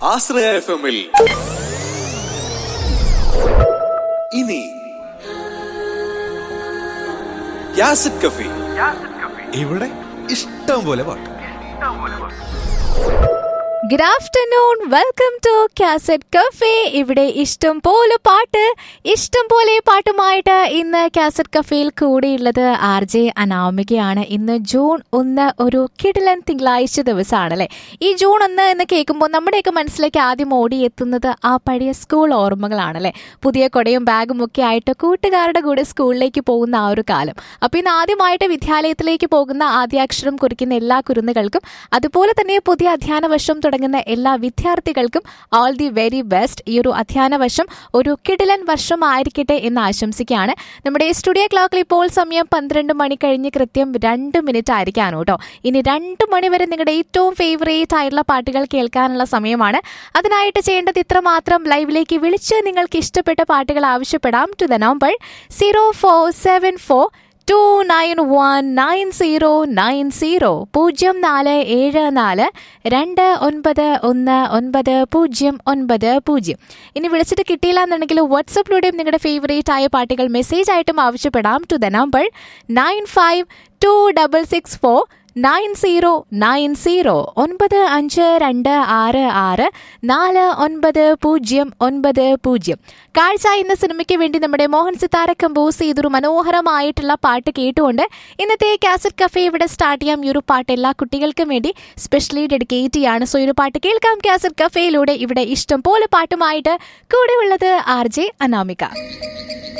ആശ്രയ F എമ്മിൽ ഇനി യാസിഡ് കഫി ഇവിടെ ഇഷ്ടം പോലെ പാട്ട് good afternoon welcome to cassette cafe ഇവിടെ ഇഷ്ടം പോലെ പാട്ട് ഇഷ്ടം പോലെ പാട്ടുമായിട്ട് ഇന്ന് കാസറ്റ് കഫേയിൽ കൂടിയുള്ളത് ആർ ജെ അനാമികയാണ് ഇന്ന് ജൂൺ ഒന്ന് ഒരു കിടിലൻ തിങ്കളാഴ്ച ദിവസമാണ് അല്ലേ ഈ ജൂൺ ഒന്ന് എന്ന് കേൾക്കുമ്പോൾ നമ്മുടെയൊക്കെ മനസ്സിലേക്ക് ആദ്യം ഓടിയെത്തുന്നത് ആ പഴയ സ്കൂൾ ഓർമ്മകളാണ് അല്ലേ പുതിയ കൊടയും ബാഗും ഒക്കെ ആയിട്ട് കൂട്ടുകാരുടെ കൂടെ സ്കൂളിലേക്ക് പോകുന്ന ആ ഒരു കാലം അപ്പോൾ ഇന്ന് ആദ്യമായിട്ട് വിദ്യാലയത്തിലേക്ക് പോകുന്ന ആദ്യാക്ഷരം കുറിക്കുന്ന എല്ലാ കുരുന്നുകൾക്കും അതുപോലെ തന്നെ പുതിയ അധ്യയന വർഷം തുടങ്ങുന്ന എല്ലാ വിദ്യാർത്ഥികൾക്കും ഓൾ ദി വെരി ബെസ്റ്റ് ഈ ഒരു അധ്യയന വർഷം ഒരു കിടിലൻ വർഷം ആയിരിക്കട്ടെ എന്ന് ആശംസിക്കുകയാണ് നമ്മുടെ സ്റ്റുഡിയോ ക്ലോക്കിൽ ഇപ്പോൾ സമയം പന്ത്രണ്ട് മണി കഴിഞ്ഞ് കൃത്യം രണ്ട് മിനിറ്റ് ആയിരിക്കാണ് കേട്ടോ ഇനി രണ്ട് മണി വരെ നിങ്ങളുടെ ഏറ്റവും ഫേവറേറ്റ് ആയിട്ടുള്ള പാട്ടുകൾ കേൾക്കാനുള്ള സമയമാണ് അതിനായിട്ട് ചെയ്യേണ്ടത് ഇത്ര മാത്രം ലൈവിലേക്ക് വിളിച്ച് നിങ്ങൾക്ക് ഇഷ്ടപ്പെട്ട പാട്ടുകൾ ആവശ്യപ്പെടാം to the number zero four seven four two nine one nine zero nine zero പൂജ്യം നാല് ഏഴ് നാല് രണ്ട് ഒൻപത് ഒന്ന് ഒൻപത് പൂജ്യം ഒൻപത് പൂജ്യം ഇനി വിളിച്ചിട്ട് കിട്ടിയില്ല എന്നുണ്ടെങ്കിൽ വാട്സപ്പിലൂടെയും നിങ്ങളുടെ ഫേവറേറ്റ് ആയ പാട്ടുകൾ മെസ്സേജ് ആയിട്ടും ആവശ്യപ്പെടാം to the number nine five two double six four nine zero nine zero ഒൻപത് അഞ്ച് രണ്ട് ആറ് ആറ് നാല് ഒൻപത് പൂജ്യം ഒൻപത് പൂജ്യം കാഴ്ച എന്ന സിനിമയ്ക്ക് വേണ്ടി നമ്മുടെ മോഹൻ സിത്താര കമ്പോസ് ചെയ്തൊരു മനോഹരമായിട്ടുള്ള പാട്ട് കേട്ടുകൊണ്ട് ഇന്നത്തെ കാസറ്റ് കഫേ ഇവിടെ സ്റ്റാർട്ട് ചെയ്യാം ഈ ഒരു പാട്ട് എല്ലാ കുട്ടികൾക്കും വേണ്ടി സ്പെഷ്യലി ഡെഡിക്കേറ്റ് ചെയ്യാണ് സോ ഈ ഒരു പാട്ട് കേൾക്കാം കാസറ്റ് കഫേയിലൂടെ ഇവിടെ ഇഷ്ടം പോലെ പാട്ടുമായിട്ട് കൂടെ ഉള്ളത് ആർ ജെ അനാമിക